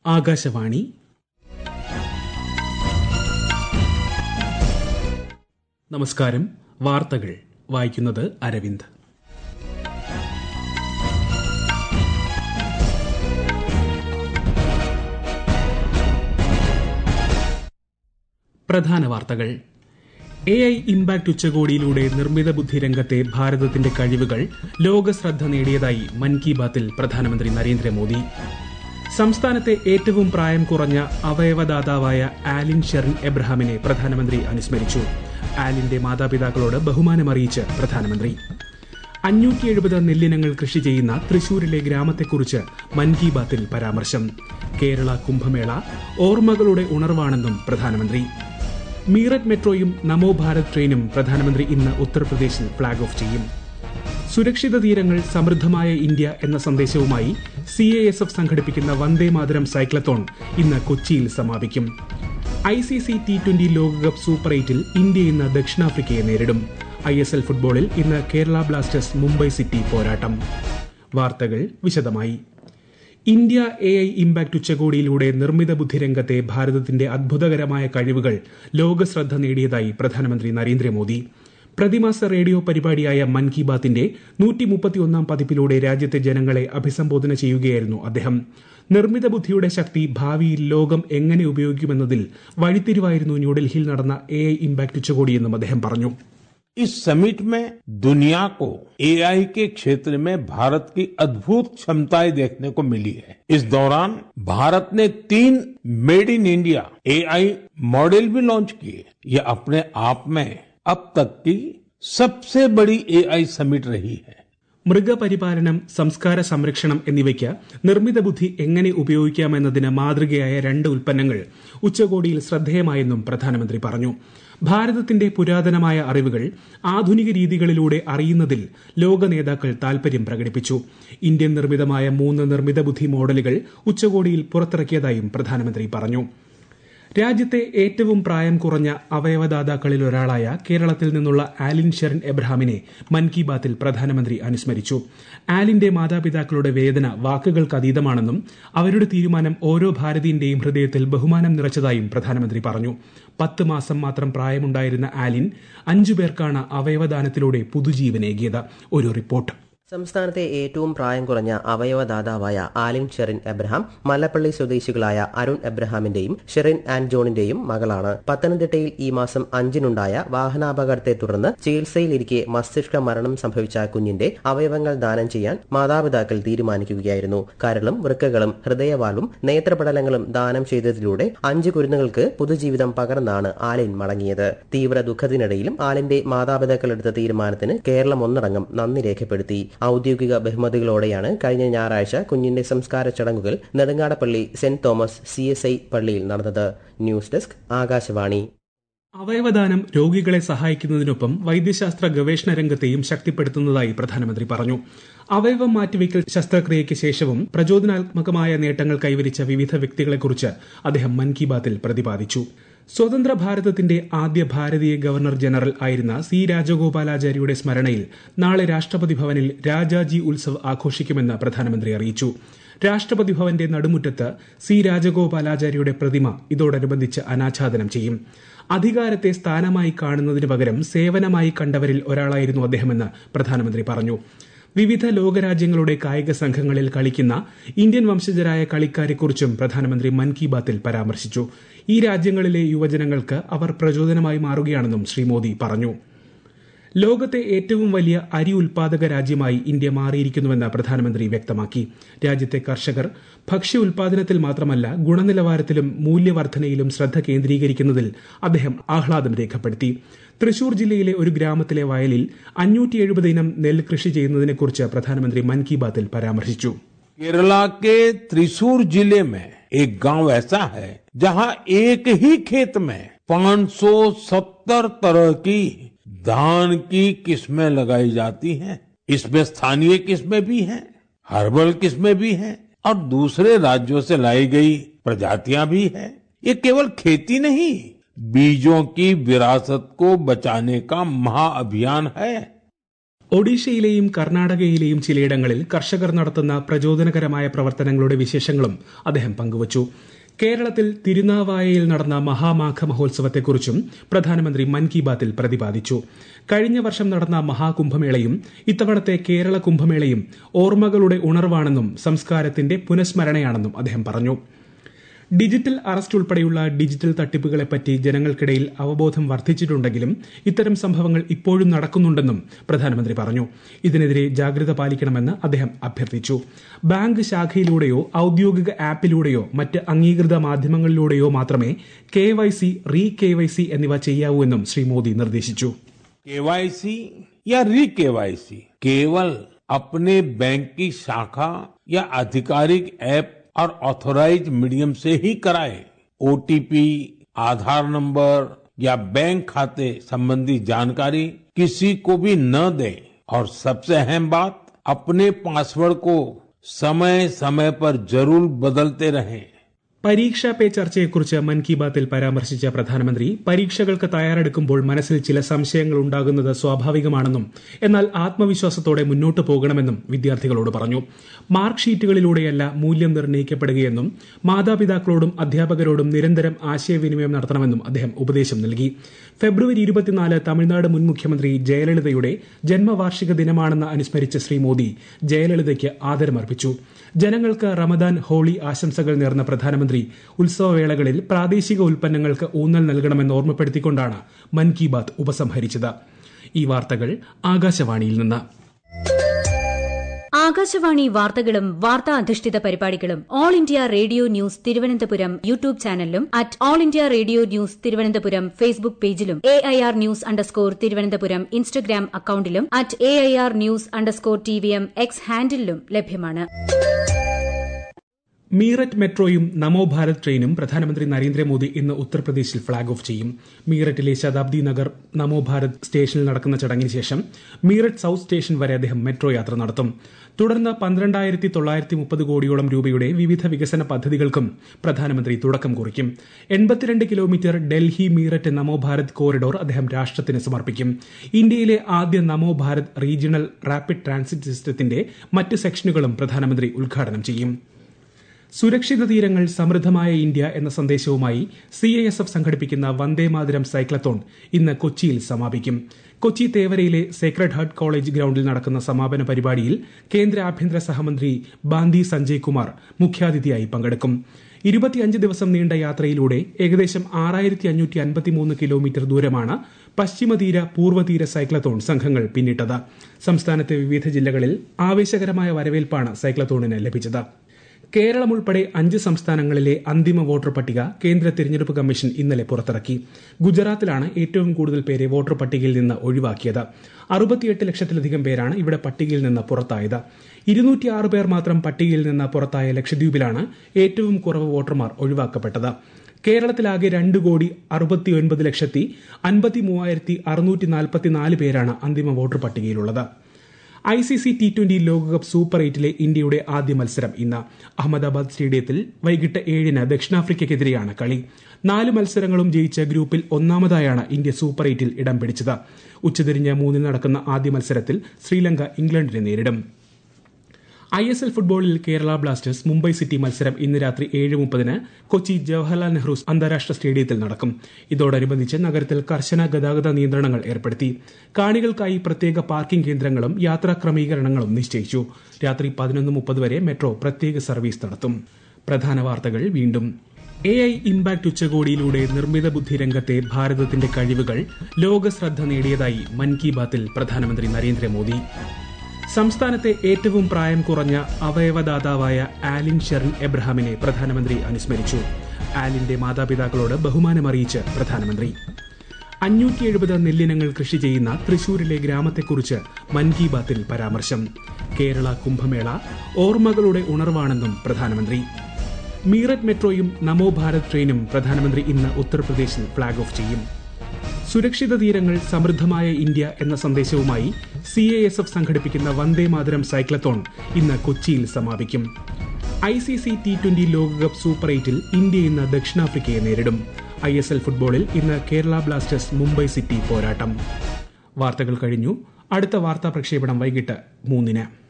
ആകാശവാണി നമസ്കാരം വാർത്തകൾ വായിക്കുന്നത് അരവിന്ദ് പ്രധാന വാർത്തകൾ എ ഐ ഇംപാക്ട് ഉച്ചകോടിയിലൂടെ നിർമ്മിത ബുദ്ധി രംഗത്തെ ഭാരതത്തിന്റെ കഴിവുകൾ ലോകശ്രദ്ധ നേടിയതായി മൻ കി ബാത്തിൽ പ്രധാനമന്ത്രി നരേന്ദ്രമോദി സംസ്ഥാനത്തെ ഏറ്റവും പ്രായം കുറഞ്ഞ അവയവദാതാവായ ആലിൻ ഷെറിൻ എബ്രഹാമിനെ പ്രധാനമന്ത്രി അനുസ്മരിച്ചു ആലിന്റെ മാതാപിതാക്കളോട് ബഹുമാനമറിയിച്ച് പ്രധാനമന്ത്രി അഞ്ഞൂറ്റി എഴുപത് നെല്ലിനങ്ങൾ കൃഷി ചെയ്യുന്ന തൃശൂരിലെ ഗ്രാമത്തെക്കുറിച്ച് മൻ കി ബാത്തിൽ പരാമർശം കേരള കുംഭമേള ഓർമ്മകളുടെ ഉണർവാണെന്നും പ്രധാനമന്ത്രി മീററ്റ് മെട്രോയും നമോ ഭാരത് ട്രെയിനും പ്രധാനമന്ത്രി ഇന്ന് ഉത്തർപ്രദേശിൽ ഫ്ളാഗ് ഓഫ് ചെയ്യും സുരക്ഷിത തീരങ്ങൾ സമൃദ്ധമായ ഇന്ത്യ എന്ന സന്ദേശവുമായി സി എ എസ് എഫ് സംഘടിപ്പിക്കുന്ന വന്ദേ മാതരം സൈക്ലത്തോൺ ഇന്ന് കൊച്ചിയിൽ സമാപിക്കും I C C T twenty ലോകകപ്പ് സൂപ്പർ എയ്റ്റിൽ ഇന്ത്യ ഇന്ന് ദക്ഷിണാഫ്രിക്കയെ നേരിടും ഐ എസ് എൽ ഫുട്ബോളിൽ ഇന്ന് കേരള ബ്ലാസ്റ്റേഴ്സ് മുംബൈ സിറ്റി പോരാട്ടം വാർത്തകൾ വിശദമായി ഇന്ത്യ എ ഐ ഇംപാക്ട് ഉച്ചകോടിയിലൂടെ നിർമ്മിത ബുദ്ധി രംഗത്തെ ഭാരതത്തിന്റെ അത്ഭുതകരമായ കഴിവുകൾ ലോകശ്രദ്ധ നേടിയതായി പ്രധാനമന്ത്രി നരേന്ദ്രമോദി പ്രതിമാസ റേഡിയോ പരിപാടിയായ മൻ കി ബാത്തിന്റെ നൂറ്റി മുപ്പത്തിയൊന്നാം പതിപ്പിലൂടെ രാജ്യത്തെ ജനങ്ങളെ അഭിസംബോധന ചെയ്യുകയായിരുന്നു അദ്ദേഹം നിർമ്മിത ബുദ്ധിയുടെ ശക്തി ഭാവിയിൽ ലോകം എങ്ങനെ ഉപയോഗിക്കുമെന്നതിൽ വഴിത്തിരിവായിരുന്നു ന്യൂഡൽഹിയിൽ നടന്ന എ ഐ ഇംപാക്ട് ഉച്ചകോടിയെന്നും അദ്ദേഹം പറഞ്ഞു इस समिट में दुनिया को एआई के क्षेत्र में भारत की अद्भुत क्षमताएं देखने को मिली है इस दौरान भारत ने तीन made in India AI model भी लॉन्च किए ये अपने आप में अब तक की सबसे बड़ी एआई समिट रही है മൃഗപരിപാലനം സംസ്കാര സംരക്ഷണം എന്നിവയ്ക്ക് നിർമ്മിത ബുദ്ധി എങ്ങനെ ഉപയോഗിക്കാമെന്നതിന് മാതൃകയായ രണ്ട് ഉൽപ്പന്നങ്ങൾ ഉച്ചകോടിയിൽ ശ്രദ്ധേയമായെന്നും പ്രധാനമന്ത്രി പറഞ്ഞു ഭാരതത്തിന്റെ പുരാതനമായ അറിവുകൾ ആധുനിക രീതികളിലൂടെ അറിയുന്നതിൽ ലോക നേതാക്കൾ താൽപര്യം പ്രകടിപ്പിച്ചു ഇന്ത്യൻ നിർമ്മിതമായ മൂന്ന് നിർമ്മിത ബുദ്ധി മോഡലുകൾ ഉച്ചകോടിയിൽ പുറത്തിറക്കിയതായും പ്രധാനമന്ത്രി പറഞ്ഞു രാജ്യത്തെ ഏറ്റവും പ്രായം കുറഞ്ഞ അവയവദാതാക്കളിൽ ഒരാളായ കേരളത്തിൽ നിന്നുള്ള ആലിൻ ഷെറിൻ എബ്രഹാമിനെ മൻ കി ബാത്തിൽ പ്രധാനമന്ത്രി അനുസ്മരിച്ചു ആലിന്റെ മാതാപിതാക്കളുടെ വേദന വാക്കുകൾക്കതീതമാണെന്നും അവരുടെ തീരുമാനം ഓരോ ഭാരതീയന്റെയും ഹൃദയത്തിൽ ബഹുമാനം നിറച്ചതായും പ്രധാനമന്ത്രി പറഞ്ഞു പത്ത് മാസം മാത്രം പ്രായമുണ്ടായിരുന്ന ആലിൻ അഞ്ചു പേർക്കാണ് അവയവദാനത്തിലൂടെ പുതുജീവനേകിയത് ഒരു റിപ്പോർട്ട് സംസ്ഥാനത്തെ ഏറ്റവും പ്രായം കുറഞ്ഞ അവയവദാതാവായ ആലിൻ ഷെറിൻ എബ്രഹാം മല്ലപ്പള്ളി സ്വദേശികളായ അരുൺ എബ്രഹാമിന്റെയും ഷെറിൻ ആൻഡ് ജോണിന്റെയും മകളാണ് പത്തനംതിട്ടയിൽ ഈ മാസം അഞ്ചിനുണ്ടായ വാഹനാപകടത്തെ തുടർന്ന് ചികിത്സയിലിരിക്കെ മസ്തിഷ്ക മരണം സംഭവിച്ച കുഞ്ഞിന്റെ അവയവങ്ങൾ ദാനം ചെയ്യാൻ മാതാപിതാക്കൾ തീരുമാനിക്കുകയായിരുന്നു കരളും വൃക്കകളും ഹൃദയവാൽവും നേത്രപടലങ്ങളും ദാനം ചെയ്തതിലൂടെ അഞ്ച് കുരുന്നുകൾക്ക് പുതുജീവിതം പകർന്നാണ് ആലിൻ മടങ്ങിയത് തീവ്ര ദുഃഖത്തിനിടയിലും ആലിന്റെ മാതാപിതാക്കൾ എടുത്ത തീരുമാനത്തിന് കേരളം ഒന്നടങ്കം നന്ദി രേഖപ്പെടുത്തി ഔദ്യോഗിക ബഹുമതികളോടെയാണ് കഴിഞ്ഞ ഞായറാഴ്ച കുഞ്ഞിന്റെ സംസ്കാര ചടങ്ങുകൾ Nedungadappally saint Thomas C S I പള്ളിയിൽ നടന്നത് ന്യൂസ് ഡെസ്ക് ആകാശവാണി അവയവദാനം രോഗികളെ സഹായിക്കുന്നതിനൊപ്പം വൈദ്യശാസ്ത്ര ഗവേഷണ രംഗത്തെയും ശക്തിപ്പെടുത്തുന്നതായി പ്രധാനമന്ത്രി പറഞ്ഞു അവയവം മാറ്റിവെക്കൽ ശസ്ത്രക്രിയയ്ക്ക് ശേഷവും പ്രചോദനാത്മകമായ നേട്ടങ്ങൾ കൈവരിച്ച വിവിധ വ്യക്തികളെക്കുറിച്ച് അദ്ദേഹം മൻ കി ബാത്തിൽ പ്രതിപാദിച്ചു സ്വതന്ത്ര ഭാരതത്തിന്റെ ആദ്യ ഭാരതീയ ഗവർണർ ജനറൽ ആയിരുന്ന സി രാജഗോപാലാചാര്യയുടെ സ്മരണയിൽ നാളെ രാഷ്ട്രപതി ഭവനിൽ രാജാജി ഉത്സവ് ആഘോഷിക്കുമെന്ന് പ്രധാനമന്ത്രി അറിയിച്ചു രാഷ്ട്രപതി ഭവന്റെ നടുമുറ്റത്ത് സി രാജഗോപാലാചാര്യയുടെ പ്രതിമ ഇതോടനുബന്ധിച്ച് അനാച്ഛാദനം ചെയ്യും അധികാരത്തെ സ്ഥാനമായി കാണുന്നതിന് പകരം സേവനമായി കണ്ടവരിൽ ഒരാളായിരുന്നു അദ്ദേഹമെന്ന് പ്രധാനമന്ത്രി പറഞ്ഞു വിവിധ ലോകരാജ്യങ്ങളുടെ കായിക സംഘങ്ങളിൽ കളിക്കുന്ന ഇന്ത്യൻ വംശജരായ കളിക്കാരെക്കുറിച്ചും പ്രധാനമന്ത്രി മൻ കി ബാത്തിൽ പരാമർശിച്ചു ഈ രാജ്യങ്ങളിലെ യുവജനങ്ങൾക്ക് അവർ പ്രചോദനമായി മാറുകയാണെന്നും ശ്രീ മോദി പറഞ്ഞു ലോകത്തെ ഏറ്റവും വലിയ അരി ഉൽപാദക രാജ്യമായി ഇന്ത്യ മാറിയിരിക്കുന്നുവെന്ന് പ്രധാനമന്ത്രി വ്യക്തമാക്കി രാജ്യത്തെ കർഷകർ ഭക്ഷ്യ ഉൽപാദനത്തിൽ മാത്രമല്ല ഗുണനിലവാരത്തിലും മൂല്യവർദ്ധനയിലും ശ്രദ്ധ കേന്ദ്രീകരിക്കുന്നതിൽ അദ്ദേഹം ആഹ്ലാദം രേഖപ്പെടുത്തി തൃശൂർ ജില്ലയിലെ ഒരു ഗ്രാമത്തിലെ വയലിൽ അഞ്ഞൂറ്റി എഴുപത് ഇനം നെല്ല് കൃഷി ചെയ്യുന്നതിനെക്കുറിച്ച് പ്രധാനമന്ത്രി മൻ കി ബാത്തിൽ പരാമർശിച്ചു केरला के त्रिशूर जिले में एक गांव ऐसा है जहां एक ही खेत में 570 तरह की धान की किस्में लगाई जाती हैं इसमें स्थानीय किस्में भी हैं हर्बल किस्में भी हैं और दूसरे राज्यों से लाई गई प्रजातियां भी हैं ये केवल खेती नहीं बीजों की विरासत को बचाने का महाअभियान है ഒഡീഷയിലെയും കർണാടകയിലെയും ചിലയിടങ്ങളിൽ കർഷകർ നടത്തുന്ന പ്രചോദനകരമായ പ്രവർത്തനങ്ങളുടെ വിശേഷങ്ങളും അദ്ദേഹം പങ്കുവച്ചു കേരളത്തിൽ തിരുനാവായയിൽ നടന്ന മഹാമാഘ മഹോത്സവത്തെക്കുറിച്ചും പ്രധാനമന്ത്രി മൻ കി ബാത്തിൽ പ്രതിപാദിച്ചു കഴിഞ്ഞ വർഷം നടന്ന മഹാകുംഭമേളയും ഇത്തവണത്തെ കേരള കുംഭമേളയും ഓർമ്മകളുടെ ഉണർവാണെന്നും സംസ്കാരത്തിന്റെ പുനഃസ്മരണയാണെന്നും അദ്ദേഹം പറഞ്ഞു ഡിജിറ്റൽ അറസ്റ്റ് ഉൾപ്പെടെയുള്ള ഡിജിറ്റൽ തട്ടിപ്പുകളെപ്പറ്റി ജനങ്ങൾക്കിടയിൽ അവബോധം വർദ്ധിച്ചിട്ടുണ്ടെങ്കിലും ഇത്തരം സംഭവങ്ങൾ ഇപ്പോഴും നടക്കുന്നുണ്ടെന്നും പ്രധാനമന്ത്രി പറഞ്ഞു ഇതിനെതിരെ ജാഗ്രത പാലിക്കണമെന്ന് അദ്ദേഹം അഭ്യർത്ഥിച്ചു ബാങ്ക് ശാഖയിലൂടെയോ ഔദ്യോഗിക ആപ്പിലൂടെയോ മറ്റ് അംഗീകൃത മാധ്യമങ്ങളിലൂടെയോ മാത്രമേ K Y C re K Y C എന്നിവ ചെയ്യാവൂ എന്നും ശ്രീ മോദി നിർദ്ദേശിച്ചു केवाईसी या री केवाईसी केवल अपने बैंक की शाखा या आधिकारिक ऐप और ऑथोराइज मीडियम से ही कराए ओटीपी आधार नंबर या बैंक खाते संबंधी जानकारी किसी को भी न दें और सबसे अहम बात अपने पासवर्ड को समय समय पर जरूर बदलते रहें പരീക്ഷാ പേ ചർച്ചയെക്കുറിച്ച് മൻ കി ബാത്തിൽ പരാമർശിച്ച പ്രധാനമന്ത്രി പരീക്ഷകൾക്ക് തയ്യാറെടുക്കുമ്പോൾ മനസ്സിൽ ചില സംശയങ്ങൾ ഉണ്ടാകുന്നത് സ്വാഭാവികമാണെന്നും എന്നാൽ ആത്മവിശ്വാസത്തോടെ മുന്നോട്ട് പോകണമെന്നും വിദ്യാർത്ഥികളോട് പറഞ്ഞു മാർക്ക് ഷീറ്റുകളിലൂടെയല്ല മൂല്യം നിർണ്ണയിക്കപ്പെടുകയെന്നും മാതാപിതാക്കളോടും അധ്യാപകരോടും നിരന്തരം ആശയവിനിമയം നടത്തണമെന്നും അദ്ദേഹം ഉപദേശം നൽകി ഫെബ്രുവരി ഇരുപത്തിനാല് തമിഴ്നാട് മുൻ മുഖ്യമന്ത്രി ജയലളിതയുടെ ജന്മവാർഷിക ദിനമാണെന്ന് അനുസ്മരിച്ച ശ്രീ മോദി ജയലളിതയ്ക്ക് ആദരമർപ്പിച്ചു ജനങ്ങൾക്ക് റമദാൻ ഹോളി ആശംസകൾ നേർന്ന പ്രധാനമന്ത്രി ഉത്സവവേളകളിൽ പ്രാദേശിക ഉൽപ്പന്നങ്ങൾക്ക് ഊന്നൽ നൽകണമെന്ന് ഓർമ്മപ്പെടുത്തിക്കൊണ്ടാണ് മൻ കി ബാത്ത് ഉപസംഹരിച്ചത് ഈ വാർത്തകൾ ആകാശവാണിയിൽ നിന്ന് ആകാശവാണി വാർത്തകളും വാർത്താ അധിഷ്ഠിത പരിപാടികളും All India Radio news Thiruvananthapuram YouTube ചാനലിലും at All India Radio news Thiruvananthapuram Facebook പേജിലും A I R news underscore Thiruvananthapuram Instagram അക്കൌണ്ടിലും at A I R news underscore T V M X ഹാൻഡിലും ലഭ്യമാണ് മീററ്റ് മെട്രോയും നമോ ഭാരത് ട്രെയിനും പ്രധാനമന്ത്രി നരേന്ദ്രമോദി ഇന്ന് ഉത്തർപ്രദേശിൽ ഫ്ളാഗ് ഓഫ് ചെയ്യും മീററ്റിലെ ശതാബ്ദി നഗർ നമോ ഭാരത് സ്റ്റേഷനിൽ നടക്കുന്ന ചടങ്ങിന് ശേഷം മീററ്റ് സൌത്ത് സ്റ്റേഷൻ വരെ അദ്ദേഹം മെട്രോ യാത്ര നടത്തും തുടർന്ന് പന്ത്രണ്ടായിരത്തി തൊള്ളായിരത്തി മുപ്പത് കോടിയോളം രൂപയുടെ വിവിധ വികസന പദ്ധതികൾക്കും പ്രധാനമന്ത്രി തുടക്കം കുറിക്കും എൺപത്തിരണ്ട് കിലോമീറ്റർ ഡൽഹി മീററ്റ് നമോ ഭാരത് കോറിഡോർ അദ്ദേഹം രാഷ്ട്രത്തിന് സമർപ്പിക്കും ഇന്ത്യയിലെ ആദ്യ Namo Bharat regional rapid transit സിസ്റ്റത്തിന്റെ മറ്റ് സെക്ഷനുകളും പ്രധാനമന്ത്രി ഉദ്ഘാടനം ചെയ്യും സുരക്ഷിത തീരങ്ങൾ സമൃദ്ധമായ ഇന്ത്യ എന്ന സന്ദേശവുമായി സി ഐ എസ് എഫ് സംഘടിപ്പിക്കുന്ന വന്ദേമാതരം സൈക്ലത്തോൺ ഇന്ന് കൊച്ചിയിൽ സമാപിക്കും കൊച്ചി തേവരയിലെ സേക്രഡ് ഹാർട്ട് കോളേജ് ഗ്രൌണ്ടിൽ നടക്കുന്ന സമാപന പരിപാടിയിൽ കേന്ദ്ര ആഭ്യന്തര സഹമന്ത്രി ബാന്തി സഞ്ജയ് കുമാർ മുഖ്യാതിഥിയായി പങ്കെടുക്കും ഇരുപത്തിയഞ്ച് ദിവസം നീണ്ട യാത്രയിലൂടെ ഏകദേശം ആറായിരത്തി അഞ്ഞൂറ്റി അൻപത്തിമൂന്ന് കിലോമീറ്റർ ദൂരമാണ് പശ്ചിമതീര പൂർവ്വതീര സൈക്ലത്തോൺ സംഘങ്ങൾ പിന്നിട്ടത് സംസ്ഥാനത്തെ വിവിധ ജില്ലകളിൽ ആവേശകരമായ വരവേൽപ്പാണ് സൈക്ലത്തോണിന് ലഭിച്ചത് കേരളം ഉൾപ്പെടെ അഞ്ച് സംസ്ഥാനങ്ങളിലെ അന്തിമ വോട്ടർ പട്ടിക കേന്ദ്ര തിരഞ്ഞെടുപ്പ് കമ്മീഷൻ ഇന്നലെ പുറത്തിറക്കി ഗുജറാത്തിലാണ് ഏറ്റവും കൂടുതൽ പേരെ വോട്ടർ പട്ടികയിൽ നിന്ന് ഒഴിവാക്കിയത് അറുപത്തിയെട്ട് ലക്ഷത്തിലധികം പേരാണ് ഇവിടെ പട്ടികയിൽ നിന്ന് പുറത്തായത് ഇരുന്നൂറ്റിയാറ് പേർ മാത്രം പട്ടികയിൽ നിന്ന് പുറത്തായ ലക്ഷദ്വീപിലാണ് ഏറ്റവും കുറവ് വോട്ടർമാർ ഒഴിവാക്കപ്പെട്ടത് കേരളത്തിലാകെ രണ്ട് കോടി അറുപത്തിയൊൻപത് ലക്ഷത്തി അൻപത്തി മൂവായിരത്തി അറുന്നൂറ്റി നാൽപ്പത്തിനാല് പേരാണ് അന്തിമ വോട്ടർ പട്ടികയിലുള്ളത് I C C T twenty ലോകകപ്പ് സൂപ്പർ എയ്റ്റിലെ ഇന്ത്യയുടെ ആദ്യ മത്സരം ഇന്ന് അഹമ്മദാബാദ് സ്റ്റേഡിയത്തിൽ വൈകിട്ട് ഏഴിന് ദക്ഷിണാഫ്രിക്കയ്ക്കെതിരെയാണ് കളി നാല് മത്സരങ്ങളും ജയിച്ച ഗ്രൂപ്പിൽ ഒന്നാമതായാണ് ഇന്ത്യ സൂപ്പർ എയ്റ്റിൽ ഇടം പിടിച്ചത് ഉച്ചതിരിഞ്ഞ് മൂന്നിന് നടക്കുന്ന ആദ്യ മത്സരത്തിൽ ശ്രീലങ്ക ഇംഗ്ലണ്ടിനെ നേരിടും ഐ എസ് എൽ ഫുട്ബോളിൽ കേരള ബ്ലാസ്റ്റേഴ്സ് മുംബൈ സിറ്റി മത്സരം ഇന്ന് രാത്രി ഏഴ് മുപ്പതിന് കൊച്ചി ജവഹർലാൽ നെഹ്റു അന്താരാഷ്ട്ര സ്റ്റേഡിയത്തിൽ നടക്കും ഇതോടനുബന്ധിച്ച് നഗരത്തിൽ കർശന ഗതാഗത നിയന്ത്രണങ്ങൾ ഏർപ്പെടുത്തി കാണികൾക്കായി പ്രത്യേക പാർക്കിംഗ് കേന്ദ്രങ്ങളും യാത്രാ ക്രമീകരണങ്ങളും നിശ്ചയിച്ചു രാത്രി പതിനൊന്ന് മുപ്പത് വരെ മെട്രോ പ്രത്യേക സർവീസ് നടത്തും പ്രധാന വാർത്തകൾ വീണ്ടും എ ഐ ഇമ്പാക്ട് ഉച്ചകോടിയിലൂടെ നിർമ്മിത ബുദ്ധി രംഗത്തെ ഭാരതത്തിന്റെ കഴിവുകൾ ലോകശ്രദ്ധ നേടിയതായി മൻ കി ബാത്തിൽ പ്രധാനമന്ത്രി നരേന്ദ്രമോദി സംസ്ഥാനത്തെ ഏറ്റവും പ്രായം കുറഞ്ഞ അവയവദാതാവായ ആലിൻ ഷെറിൻ എബ്രഹാമിനെ പ്രധാനമന്ത്രി അനുസ്മരിച്ചു ആലിന്റെ മാതാപിതാക്കളോട് ബഹുമാനമറിയിച്ച് പ്രധാനമന്ത്രി അഞ്ഞൂറ്റി എഴുപത് നെല്ലിനങ്ങൾ കൃഷി ചെയ്യുന്ന തൃശൂരിലെ ഗ്രാമത്തെക്കുറിച്ച് മൻ കി ബാത്തിൽ പരാമർശം കേരള കുംഭമേള ഓർമ്മകളുടെ ഉണർവാണെന്നും പ്രധാനമന്ത്രി മീററ്റ് മെട്രോയും നമോ ഭാരത് ട്രെയിനും പ്രധാനമന്ത്രി ഇന്ന് ഉത്തർപ്രദേശിൽ ഫ്ളാഗ് ഓഫ് ചെയ്യും സുരക്ഷിത തീരങ്ങൾ സമൃദ്ധമായ ഇന്ത്യ എന്ന സന്ദേശവുമായി സി എ എസ് എഫ് സംഘടിപ്പിക്കുന്ന വന്ദേ മാതരം സൈക്ലത്തോൺ ഇന്ന് കൊച്ചിയിൽ സമാപിക്കും I C C T twenty ലോകകപ്പ് സൂപ്പർ എയ്റ്റിൽ ഇന്ത്യ ഇന്ന് ദക്ഷിണാഫ്രിക്കയെ നേരിടും ഐ എസ് എൽ ഫുട്ബോളിൽ ഇന്ന് കേരള ബ്ലാസ്റ്റേഴ്സ് മുംബൈ സിറ്റി പോരാട്ടം വാർത്തകൾ കഴിഞ്ഞു അടുത്ത വാർത്താ പ്രക്ഷേപണം വൈകിട്ട് മൂന്നിന്